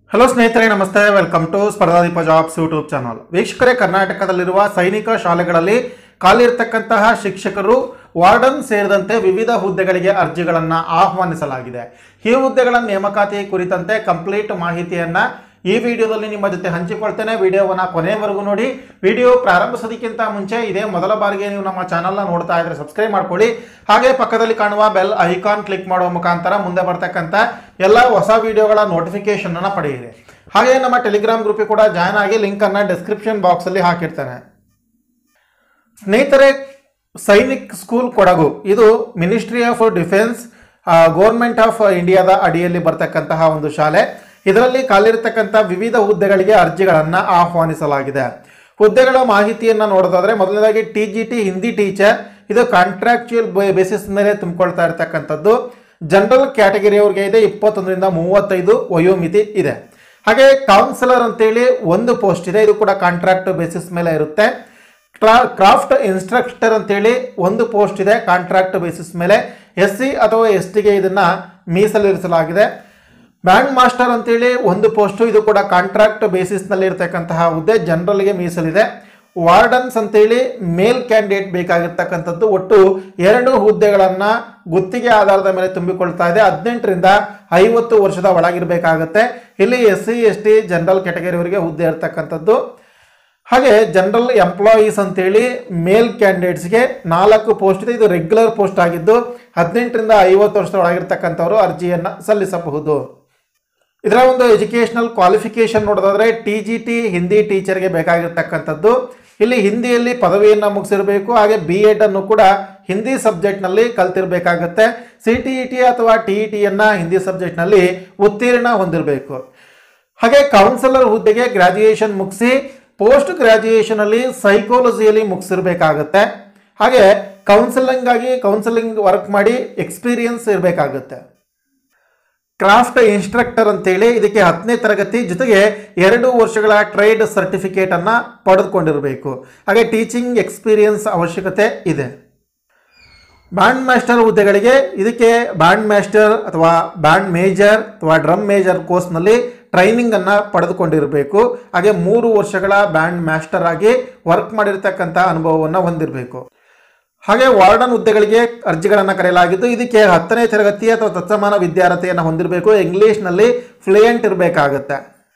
hello ಸ್ನೇಹಿತರೆ ನಮಸ್ತೆ welcome to Spardhadeepa jobs YouTube channel ವೀಕ್ಷಕರೇ ಕರ್ನಾಟಕದಲ್ಲಿರುವ ಸೈನಿಕ ಶಾಲೆಗಳಲ್ಲಿ ಖಾಲಿರ್ತಕ್ಕಂತಹ ಶಿಕ್ಷಕರು ವಾರ್ಡನ್ ಸೇರಿದಂತೆ ವಿವಿಧ ಹುದ್ದೆಗಳಿಗೆ ಅರ್ಜಿಗಳನ್ನು ಆಹ್ವಾನಿಸಲಾಗಿದೆ ಈ ಹುದ್ದೆಗಳ ನೇಮಕಾತಿ ಕುರಿತಂತೆ ಕಂಪ್ಲೀಟ್ ಮಾಹಿತಿಯನ್ನ ಈ ವಿಡಿಯೋದಲ್ಲಿ ನಿಮ್ಮ ಜೊತೆ ಹಂಚಿಕೊಳ್ತೇನೆ ವಿಡಿಯೋವನ್ನ ಕೊನೆಯವರೆಗೂ ನೋಡಿ ವಿಡಿಯೋ ಪ್ರಾರಂಭಿಸೋದಕ್ಕಿಂತ ಮುಂಚೆ ಇದೇ ಮೊದಲ ಬಾರಿಗೆ ನೀವು ನಮ್ಮ ಚಾನಲ್ನ ನೋಡ್ತಾ ಇದ್ರೆ ಸಬ್ಸ್ಕ್ರೈಬ್ ಮಾಡ್ಕೊಳ್ಳಿ ಹಾಗೆ ಪಕ್ಕದಲ್ಲಿ ಕಾಣುವ ಬೆಲ್ ಐಕಾನ್ ಕ್ಲಿಕ್ ಮಾಡುವ ಮುಖಾಂತರ ಮುಂದೆ ಬರ್ತಕ್ಕಂಥ ಎಲ್ಲ ಹೊಸ ವಿಡಿಯೋಗಳ ನೋಟಿಫಿಕೇಶನ್ ಅನ್ನ ಪಡೆಯಿರಿ ಹಾಗೆ ನಮ್ಮ ಟೆಲಿಗ್ರಾಮ್ ಗ್ರೂಪಿಗೆ ಕೂಡ ಜಾಯ್ನ್ ಆಗಿ ಲಿಂಕ್ ಅನ್ನ ಡಿಸ್ಕ್ರಿಪ್ಷನ್ ಬಾಕ್ಸ್ ಅಲ್ಲಿ ಹಾಕಿರ್ತೇನೆ ಸ್ನೇಹಿತರೆ ಸೈನಿಕ್ ಸ್ಕೂಲ್ ಕೊಡಗು ಇದು ministry of defence government of ಇಂಡಿಯಾದ ಅಡಿಯಲ್ಲಿ ಬರ್ತಕ್ಕಂತಹ ಒಂದು ಶಾಲೆ ಇದರಲ್ಲಿ ಖಾಲಿರ್ತಕ್ಕಂಥ ವಿವಿಧ ಹುದ್ದೆಗಳಿಗೆ ಅರ್ಜಿಗಳನ್ನು ಆಹ್ವಾನಿಸಲಾಗಿದೆ ಹುದ್ದೆಗಳ ಮಾಹಿತಿಯನ್ನು ನೋಡೋದಾದ್ರೆ ಮೊದಲನೇದಾಗಿ T G T Hindi teacher ಇದು ಕಾಂಟ್ರಾಕ್ಚುಯಲ್ ಬೇಸಿಸ್ ಮೇಲೆ ತುಂಬಿಕೊಳ್ತಾ ಇರತಕ್ಕಂಥದ್ದು ಜನರಲ್ ಕ್ಯಾಟಗರಿಯವರಿಗೆ ಇದೆ ಇಪ್ಪತ್ತೊಂದರಿಂದ ಮೂವತ್ತೈದು ವಯೋಮಿತಿ ಇದೆ ಹಾಗೆ ಕೌನ್ಸಿಲರ್ ಅಂತೇಳಿ ಒಂದು ಪೋಸ್ಟ್ ಇದೆ ಇದು ಕೂಡ ಕಾಂಟ್ರಾಕ್ಟ್ ಬೇಸಿಸ್ ಮೇಲೆ ಇರುತ್ತೆ ಕ್ರಾ- ಕ್ರಾಫ್ಟ್ ಇನ್ಸ್ಟ್ರಕ್ಟರ್ ಅಂತೇಳಿ ಒಂದು ಪೋಸ್ಟ್ ಇದೆ ಕಾಂಟ್ರಾಕ್ಟ್ ಬೇಸಿಸ್ ಮೇಲೆ ಎಸ್ ಸಿ ಅಥವಾ ಎಸ್ ಟಿಗೆ ಇದನ್ನ ಮೀಸಲಿರಿಸಲಾಗಿದೆ ಬ್ಯಾಂಡ್ ಮಾಸ್ಟರ್ ಅಂತೇಳಿ ಒಂದು ಪೋಸ್ಟು ಇದು ಕೂಡ ಕಾಂಟ್ರಾಕ್ಟ್ ಬೇಸಿಸ್ನಲ್ಲಿ ಇರತಕ್ಕಂತಹ ಹುದ್ದೆ ಜನರಲ್ಗೆ ಮೀಸಲಿದೆ ವಾರ್ಡನ್ಸ್ ಅಂತೇಳಿ ಮೇಲ್ ಕ್ಯಾಂಡಿಡೇಟ್ ಬೇಕಾಗಿರ್ತಕ್ಕಂಥದ್ದು ಒಟ್ಟು ಎರಡು ಹುದ್ದೆಗಳನ್ನು ಗುತ್ತಿಗೆ ಆಧಾರದ ಮೇಲೆ ತುಂಬಿಕೊಳ್ತಾ ಇದೆ ಹದಿನೆಂಟರಿಂದ ಐವತ್ತು ವರ್ಷದ ಒಳಗಿರಬೇಕಾಗುತ್ತೆ ಇಲ್ಲಿ S C S T general ಕ್ಯಾಟಗರಿಯವರಿಗೆ ಹುದ್ದೆ ಇರತಕ್ಕಂಥದ್ದು ಹಾಗೆ ಜನರಲ್ ಎಂಪ್ಲಾಯೀಸ್ ಅಂತೇಳಿ ಮೇಲ್ ಕ್ಯಾಂಡಿಡೇಟ್ಸ್ಗೆ ನಾಲ್ಕು ಪೋಸ್ಟ್ ಇದೆ ಇದು ರೆಗ್ಯುಲರ್ ಪೋಸ್ಟ್ ಆಗಿದ್ದು ಹದಿನೆಂಟರಿಂದ ಐವತ್ತು ವರ್ಷದ ಒಳಗಿರ್ತಕ್ಕಂಥವರು ಅರ್ಜಿಯನ್ನು ಸಲ್ಲಿಸಬಹುದು ಇದರ ಒಂದು ಎಜುಕೇಷನಲ್ ಕ್ವಾಲಿಫಿಕೇಶನ್ ನೋಡೋದಾದ್ರೆ ಟಿ ಜಿ ಟಿ ಹಿಂದಿ ಟೀಚರ್ಗೆ ಬೇಕಾಗಿರ್ತಕ್ಕಂಥದ್ದು ಇಲ್ಲಿ ಹಿಂದಿಯಲ್ಲಿ ಪದವಿಯನ್ನು ಮುಗಿಸಿರಬೇಕು ಹಾಗೆ ಬಿ ಎಡ್ ಅನ್ನು ಕೂಡ ಹಿಂದಿ ಸಬ್ಜೆಕ್ಟ್ನಲ್ಲಿ ಕಲ್ತಿರ್ಬೇಕಾಗತ್ತೆ ಸಿ ಟಿ ಇ ಟಿ ಅಥವಾ ಟಿ ಇ ಟಿಯನ್ನು ಹಿಂದಿ ಸಬ್ಜೆಕ್ಟ್ನಲ್ಲಿ ಉತ್ತೀರ್ಣ ಹೊಂದಿರಬೇಕು ಹಾಗೆ ಕೌನ್ಸಿಲರ್ ಹುದ್ದೆಗೆ ಗ್ರಾಜುಯೇಷನ್ ಮುಗಿಸಿ ಪೋಸ್ಟ್ ಗ್ರಾಜುಯೇಷನ್ ಅಲ್ಲಿ ಸೈಕಾಲಜಿಯಲ್ಲಿ ಮುಗಿಸಿರ್ಬೇಕಾಗತ್ತೆ ಹಾಗೆ ಕೌನ್ಸಿಲಿಂಗ್ ಆಗಿ ಕೌನ್ಸಿಲಿಂಗ್ ವರ್ಕ್ ಮಾಡಿ ಎಕ್ಸ್ಪೀರಿಯನ್ಸ್ ಇರಬೇಕಾಗುತ್ತೆ ಕ್ರಾಫ್ಟ್ ಇನ್ಸ್ಟ್ರಕ್ಟರ್ ಅಂತೇಳಿ ಇದಕ್ಕೆ ಹತ್ತನೇ ತರಗತಿ ಜೊತೆಗೆ ಎರಡು ವರ್ಷಗಳ ಟ್ರೇಡ್ ಸರ್ಟಿಫಿಕೇಟ್ ಅನ್ನ ಪಡೆದುಕೊಂಡಿರಬೇಕು ಹಾಗೆ ಟೀಚಿಂಗ್ ಎಕ್ಸ್ಪೀರಿಯನ್ಸ್ ಅವಶ್ಯಕತೆ ಇದೆ ಬ್ಯಾಂಡ್ ಮಾಸ್ಟರ್ ಹುದ್ದೆಗಳಿಗೆ ಇದಕ್ಕೆ ಬ್ಯಾಂಡ್ ಮಾಸ್ಟರ್ ಅಥವಾ ಬ್ಯಾಂಡ್ ಮೇಜರ್ ಅಥವಾ ಡ್ರಮ್ ಮೇಜರ್ ಕೋರ್ಸ್ನಲ್ಲಿ ಟ್ರೈನಿಂಗ್ ಅನ್ನ ಪಡೆದುಕೊಂಡಿರಬೇಕು ಹಾಗೆ ಮೂರು ವರ್ಷಗಳ ಬ್ಯಾಂಡ್ ಮಾಸ್ಟರ್ ಆಗಿ ವರ್ಕ್ ಮಾಡಿರ್ತಕ್ಕಂಥ ಅನುಭವವನ್ನು ಹೊಂದಿರಬೇಕು ಹಾಗೆ ವಾರ್ಡನ್ ಹುದ್ದೆಗಳಿಗೆ ಅರ್ಜಿಗಳನ್ನು ಕರೆಯಲಾಗಿದ್ದು ಇದಕ್ಕೆ ಹತ್ತನೇ ತರಗತಿ ಅಥವಾ ತತ್ಸಮಾನ ವಿದ್ಯಾರ್ಥಿಯನ್ನು ಹೊಂದಿರಬೇಕು ಇಂಗ್ಲಿಷ್ನಲ್ಲಿ ಫ್ಲೂಯೆಂಟ್ ಇರಬೇಕಾಗುತ್ತೆ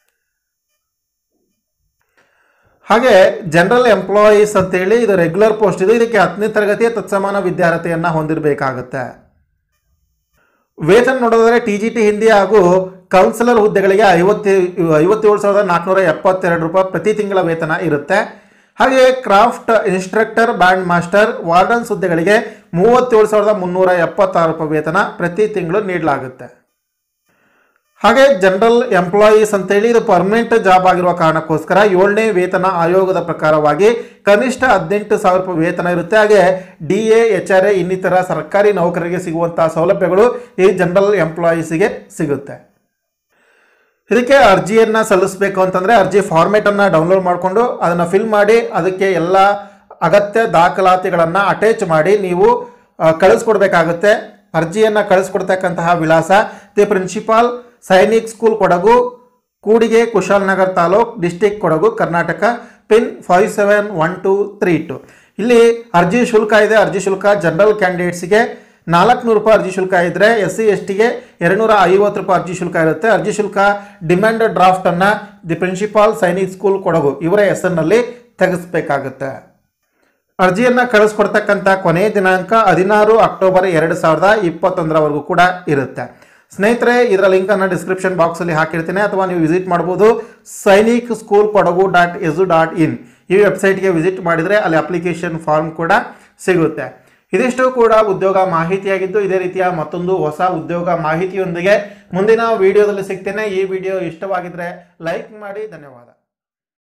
ಹಾಗೆ ಜನರಲ್ ಎಂಪ್ಲಾಯೀಸ್ ಅಂತೇಳಿ ಇದು ರೆಗ್ಯುಲರ್ ಪೋಸ್ಟ್ ಇದೆ ಇದಕ್ಕೆ ಹತ್ತನೇ ತರಗತಿಯ ತತ್ಸಮಾನ ವಿದ್ಯಾರ್ಥಿಯನ್ನು ಹೊಂದಿರಬೇಕಾಗುತ್ತೆ ವೇತನ ನೋಡೋದಾದ್ರೆ ಟಿ ಜಿ ಟಿ ಹಿಂದಿ ಹಾಗೂ ಕೌನ್ಸಿಲರ್ ಹುದ್ದೆಗಳಿಗೆ ಐವತ್ತು ಐವತ್ತೇಳು ಸಾವಿರದ ನಾಲ್ಕುನೂರ ಎಪ್ಪತ್ತೆರಡು ರೂಪಾಯಿ ಪ್ರತಿ ತಿಂಗಳ ವೇತನ ಇರುತ್ತೆ ಹಾಗೆ craft instructor band master wardens ಹುದ್ದೆಗಳಿಗೆ ಮೂವತ್ತೇಳು ಸಾವಿರದ ಮುನ್ನೂರ ಎಪ್ಪತ್ತಾರು ರೂಪಾಯಿ ವೇತನ ಪ್ರತಿ ತಿಂಗಳು ನೀಡಲಾಗುತ್ತೆ ಹಾಗೆ ಜನರಲ್ ಎಂಪ್ಲಾಯೀಸ್ ಅಂತೇಳಿ ಇದು ಪರ್ಮನೆಂಟ್ ಜಾಬ್ ಆಗಿರುವ ಕಾರಣಕ್ಕೋಸ್ಕರ ಏಳನೇ ವೇತನ ಆಯೋಗದ ಪ್ರಕಾರವಾಗಿ ಕನಿಷ್ಠ ಹದಿನೆಂಟು ಸಾವಿರ ರೂಪಾಯಿ ವೇತನ ಇರುತ್ತೆ ಹಾಗೆ D A H R A ಇನ್ನಿತರ ಸರ್ಕಾರಿ ನೌಕರರಿಗೆ ಸಿಗುವಂತಹ ಸೌಲಭ್ಯಗಳು ಈ ಜನರಲ್ ಎಂಪ್ಲಾಯೀಸಿಗೆ ಸಿಗುತ್ತೆ ಇದಕ್ಕೆ ಅರ್ಜಿಯನ್ನು ಸಲ್ಲಿಸಬೇಕು ಅಂತಂದರೆ ಅರ್ಜಿ ಫಾರ್ಮೇಟನ್ನು ಡೌನ್ಲೋಡ್ ಮಾಡಿಕೊಂಡು ಅದನ್ನು ಫಿಲ್ ಮಾಡಿ ಅದಕ್ಕೆ ಎಲ್ಲ ಅಗತ್ಯ ದಾಖಲಾತಿಗಳನ್ನು ಅಟ್ಯಾಚ್ ಮಾಡಿ ನೀವು ಆ, ಕಳಿಸ್ಕೊಡ್ಬೇಕಾಗುತ್ತೆ ಅರ್ಜಿಯನ್ನು ಕಳಿಸ್ಕೊಡ್ತಕ್ಕಂತಹ ವಿಳಾಸ the principal Sainik school Kodagu Kudige Kushalnagar taluk district Kodagu Karnataka pin five seven one two three two ಇಲ್ಲಿ ಅರ್ಜಿ ಶುಲ್ಕ ಇದೆ ಅರ್ಜಿ ಶುಲ್ಕ ಜನರಲ್ ಕ್ಯಾಂಡಿಡೇಟ್ಸ್ಗೆ ನಾಲ್ಕುನೂರು ರೂಪಾಯಿ ಅರ್ಜಿ ಶುಲ್ಕ ಇದ್ದರೆ ಎಸ್ ಸಿ ಎಸ್ ಟಿಗೆ ಎರಡುನೂರ ಐವತ್ತು ರೂಪಾಯಿ ಅರ್ಜಿ ಶುಲ್ಕ ಇರುತ್ತೆ ಅರ್ಜಿ ಶುಲ್ಕ ಡಿಮ್ಯಾಂಡ್ ಡ್ರಾಫ್ಟನ್ನು the principal Sainik school Kodagu ಇವರ ಹೆಸರಿನಲ್ಲಿ ತೆಗೆಸಬೇಕಾಗುತ್ತೆ ಅರ್ಜಿಯನ್ನು ಕಳಿಸ್ಕೊಡ್ತಕ್ಕಂಥ ಕೊನೆಯ ದಿನಾಂಕ ಹದಿನಾರು ಅಕ್ಟೋಬರ್ ಎರಡು ಸಾವಿರದ ಇಪ್ಪತ್ತೊಂದರವರೆಗೂ ಕೂಡ ಇರುತ್ತೆ ಸ್ನೇಹಿತರೆ ಇದರ ಲಿಂಕನ್ನು ಡಿಸ್ಕ್ರಿಪ್ಷನ್ ಬಾಕ್ಸಲ್ಲಿ ಹಾಕಿರ್ತೀನಿ ಅಥವಾ ನೀವು ವಿಸಿಟ್ ಮಾಡ್ಬೋದು Sainik school Kodagu dot edu dot in ಈ ವೆಬ್ಸೈಟ್ಗೆ ವಿಸಿಟ್ ಮಾಡಿದರೆ ಅಲ್ಲಿ ಅಪ್ಲಿಕೇಶನ್ ಫಾರ್ಮ್ ಕೂಡ ಸಿಗುತ್ತೆ ಇದಿಷ್ಟು ಕೂಡ ಉದ್ಯೋಗ ಮಾಹಿತಿಯಾಗಿದ್ದು ಇದೇ ರೀತಿಯ ಮತ್ತೊಂದು ಹೊಸ ಉದ್ಯೋಗ ಮಾಹಿತಿಯೊಂದಿಗೆ ಮುಂದಿನ ವಿಡಿಯೋದಲ್ಲಿ ಸಿಗ್ತೇನೆ ಈ ವಿಡಿಯೋ ಇಷ್ಟವಾಗಿದ್ದರೆ ಲೈಕ್ ಮಾಡಿ ಧನ್ಯವಾದ